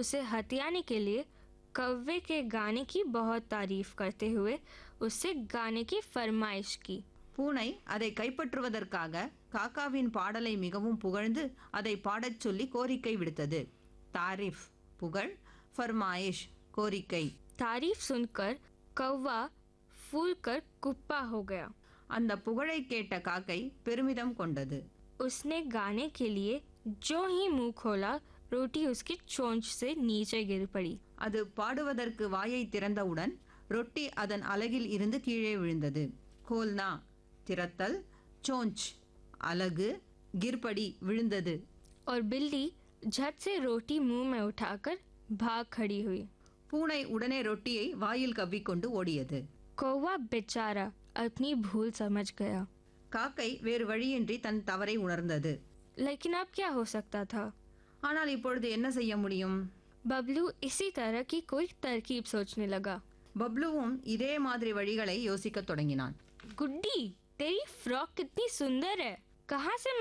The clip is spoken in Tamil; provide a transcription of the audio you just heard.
उसे हथियाने के लिए कौवे के गाने की बहुत तारीफ करते हुए उससे गाने की फरमाइश की பூனை அதை கைப்பற்றுவதற்காக காக்காவின் பாடலை மிகவும் புகழ்ந்து அதை பாடச் சொல்லி கோரிக்கை விடுத்தது தாரிஃப் புகழ் ஃபர்மாயிஷ் கோரிக்கை तारीफ सुनकर कौवा फूल कर कुप्पा हो गया அந்த புகழை கேட்ட காக்கை பெருமிதம் கொண்டது उसने गाने के लिए जो ही मुंह खोला रोटी उसकी चोंच से नीचे गिर पड़ी அது பாடுவதற்கு வாயை திறந்தவுடன் ரொட்டி அதன் அலகில் இருந்து கீழே விழுந்தது கோல்னா திறத்தல் சோஞ்ச் அலகு கிர்படி விழுந்தது और बिल्ली झट से रोटी मुंह में उठाकर भाग खड़ी हुई பூனை உடனே ரொட்டியை வாயில் கவ்விக்கொண்டு ஓடியது कौवा बेचारा अपनी भूल समझ गया காக்கை வேறு வழியின்றி தன் தவறை உணர்ந்தது लेकिन अब क्या हो सकता था ஆனால் இப்பொழுது என்ன செய்ய முடியும் बबलू इसी तरह की कोई तरकीब सोचने लगा பப்ளுவும் இதே மாதிரி வழிகளை யோசிக்கத் தொடங்கினான் गुड्डी तेरी फ्रॉक कितनी सुंदर है कहाँ से